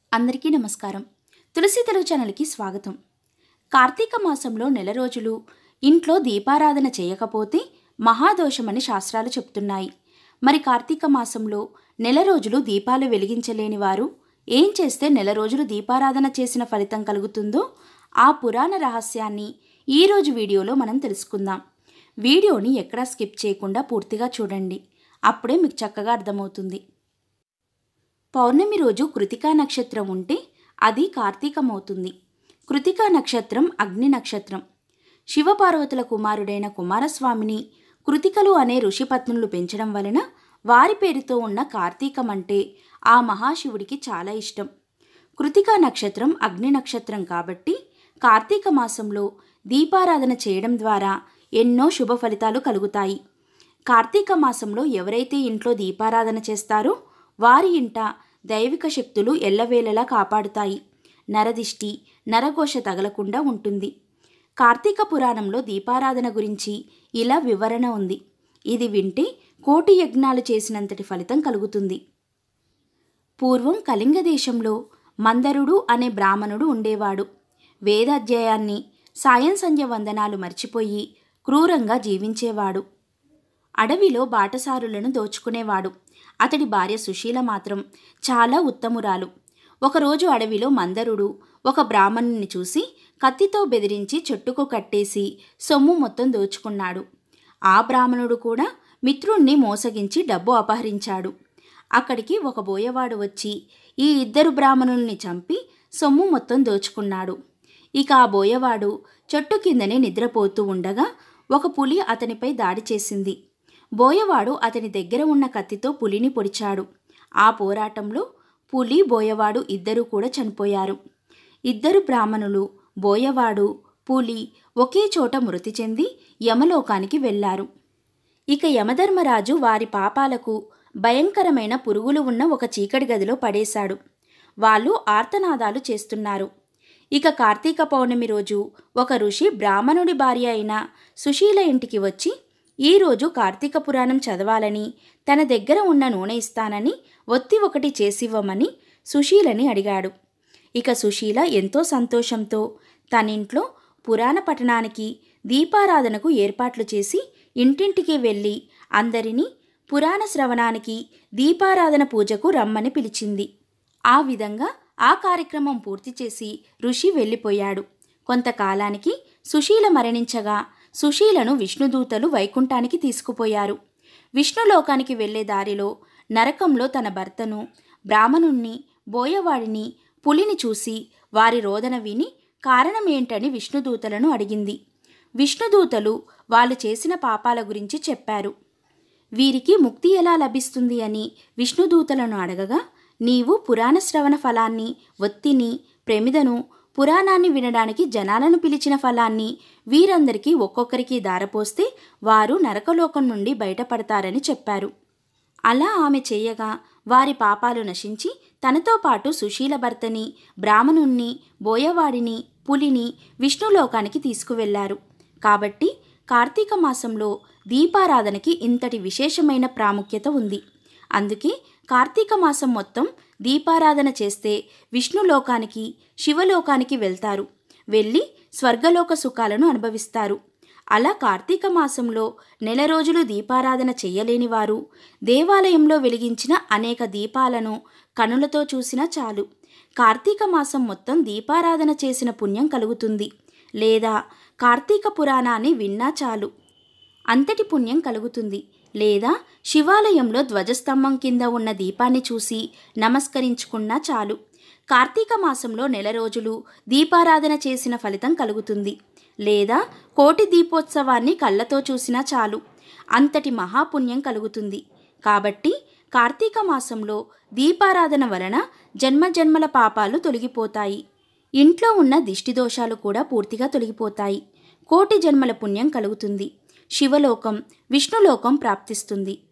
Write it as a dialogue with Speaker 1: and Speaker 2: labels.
Speaker 1: అందరికీ నమస్కారం తులసి తెలుగు ఛానల్కి స్వాగతం కార్తీక మాసంలో నెల రోజులు ఇంట్లో దీపారాధన చేయకపోతే మహాదోషమని శాస్త్రాలు చెప్తున్నాయి మరి కార్తీక మాసంలో నెల రోజులు దీపాలు వెలిగించలేని వారు ఏం చేస్తే నెల రోజులు దీపారాధన చేసిన ఫలితం కలుగుతుందో ఆ పురాణ రహస్యాన్ని ఈరోజు వీడియోలో మనం తెలుసుకుందాం వీడియోని ఎక్కడా స్కిప్ చేయకుండా పూర్తిగా చూడండి అప్పుడే మీకు చక్కగా అర్థమవుతుంది పౌర్ణమి రోజు కృతికా నక్షత్రం ఉంటే అది కార్తీకమవుతుంది కృతికా నక్షత్రం అగ్ని నక్షత్రం శివపార్వతుల కుమారుడైన కుమారస్వామిని కృతికలు అనే ఋషిపత్నులు పెంచడం వలన వారి పేరుతో ఉన్న కార్తీకం అంటే ఆ మహాశివుడికి చాలా ఇష్టం కృతికా నక్షత్రం అగ్ని నక్షత్రం కాబట్టి కార్తీక మాసంలో దీపారాధన చేయడం ద్వారా ఎన్నో శుభ ఫలితాలు కలుగుతాయి కార్తీక మాసంలో ఎవరైతే ఇంట్లో దీపారాధన చేస్తారో వారి ఇంట దైవిక శక్తులు ఎల్లవేళలా కాపాడుతాయి నరదిష్టి నరఘోష తగలకుండా ఉంటుంది కార్తీక పురాణంలో దీపారాధన గురించి ఇలా వివరణ ఉంది ఇది వింటే కోటి యజ్ఞాలు చేసినంతటి ఫలితం కలుగుతుంది పూర్వం కళింగ దేశంలో మందరుడు అనే బ్రాహ్మణుడు ఉండేవాడు వేదాధ్యాయాన్ని సాయం సంధ్య వందనాలు మర్చిపోయి క్రూరంగా జీవించేవాడు అడవిలో బాటసారులను దోచుకునేవాడు అతడి భార్య సుశీల మాత్రం చాలా ఉత్తమురాలు ఒకరోజు అడవిలో మందరుడు ఒక బ్రాహ్మణుని చూసి కత్తితో బెదిరించి చెట్టుకు కట్టేసి సొమ్ము మొత్తం దోచుకున్నాడు ఆ బ్రాహ్మణుడు కూడా మిత్రుణ్ణి మోసగించి డబ్బు అపహరించాడు అక్కడికి ఒక బోయవాడు వచ్చి ఈ ఇద్దరు బ్రాహ్మణుల్ని చంపి సొమ్ము మొత్తం దోచుకున్నాడు ఇక ఆ బోయవాడు చెట్టు కిందనే నిద్రపోతూ ఉండగా ఒక పులి అతనిపై దాడి చేసింది బోయవాడు అతని దగ్గర ఉన్న కత్తితో పులిని పొడిచాడు ఆ పోరాటంలో పులి బోయవాడు ఇద్దరూ కూడా చనిపోయారు ఇద్దరు బ్రాహ్మణులు బోయవాడు పులి ఒకే చోట మృతి చెంది యమలోకానికి వెళ్లారు ఇక యమధర్మరాజు వారి పాపాలకు భయంకరమైన పురుగులు ఉన్న ఒక చీకటి గదిలో పడేశాడు వాళ్ళు ఆర్తనాదాలు చేస్తున్నారు ఇక కార్తీక పౌర్ణమి రోజు ఒక ఋషి బ్రాహ్మణుడి భార్య అయిన సుశీల ఇంటికి వచ్చి ఈరోజు కార్తీక పురాణం చదవాలని తన దగ్గర ఉన్న నూనె ఇస్తానని ఒత్తి ఒకటి చేసివ్వమని సుశీలని అడిగాడు ఇక సుశీల ఎంతో సంతోషంతో తనింట్లో పురాణ పఠనానికి దీపారాధనకు ఏర్పాట్లు చేసి ఇంటింటికి వెళ్ళి అందరినీ పురాణ శ్రవణానికి దీపారాధన పూజకు రమ్మని పిలిచింది ఆ విధంగా ఆ కార్యక్రమం పూర్తి చేసి ఋషి వెళ్ళిపోయాడు కొంతకాలానికి సుశీల మరణించగా సుశీలను విష్ణుదూతలు వైకుంఠానికి తీసుకుపోయారు విష్ణులోకానికి వెళ్లే దారిలో నరకంలో తన భర్తను బ్రాహ్మణుణ్ణి బోయవాడిని పులిని చూసి వారి రోదన విని కారణమేంటని విష్ణుదూతలను అడిగింది విష్ణుదూతలు వాళ్ళు చేసిన పాపాల గురించి చెప్పారు వీరికి ముక్తి ఎలా లభిస్తుంది అని విష్ణుదూతలను అడగగా నీవు పురాణ శ్రవణ ఫలాన్ని ఒత్తిని ప్రమిదను పురాణాన్ని వినడానికి జనాలను పిలిచిన ఫలాన్ని వీరందరికీ ఒక్కొక్కరికి దారపోస్తే వారు నరకలోకం నుండి బయటపడతారని చెప్పారు అలా ఆమె చేయగా వారి పాపాలు నశించి తనతో పాటు సుశీల భర్తని బ్రాహ్మణుణ్ణి బోయవాడిని పులిని విష్ణులోకానికి తీసుకువెళ్లారు కాబట్టి కార్తీక మాసంలో దీపారాధనకి ఇంతటి విశేషమైన ప్రాముఖ్యత ఉంది అందుకే కార్తీక మాసం మొత్తం దీపారాధన చేస్తే విష్ణులోకానికి శివలోకానికి వెళ్తారు వెళ్ళి స్వర్గలోక సుఖాలను అనుభవిస్తారు అలా కార్తీక మాసంలో నెల రోజులు దీపారాధన చెయ్యలేని వారు దేవాలయంలో వెలిగించిన అనేక దీపాలను కనులతో చూసినా చాలు కార్తీక మాసం మొత్తం దీపారాధన చేసిన పుణ్యం కలుగుతుంది లేదా కార్తీక పురాణాన్ని విన్నా చాలు అంతటి పుణ్యం కలుగుతుంది లేదా శివాలయంలో ధ్వజస్తంభం కింద ఉన్న దీపాన్ని చూసి నమస్కరించుకున్నా చాలు కార్తీక మాసంలో నెల రోజులు దీపారాధన చేసిన ఫలితం కలుగుతుంది లేదా కోటి దీపోత్సవాన్ని కళ్ళతో చూసినా చాలు అంతటి మహాపుణ్యం కలుగుతుంది కాబట్టి కార్తీక మాసంలో దీపారాధన వలన జన్మజన్మల పాపాలు తొలగిపోతాయి ఇంట్లో ఉన్న దిష్టి దోషాలు కూడా పూర్తిగా తొలగిపోతాయి కోటి జన్మల పుణ్యం కలుగుతుంది శివలోకం విష్ణులోకం ప్రాప్తిస్తుంది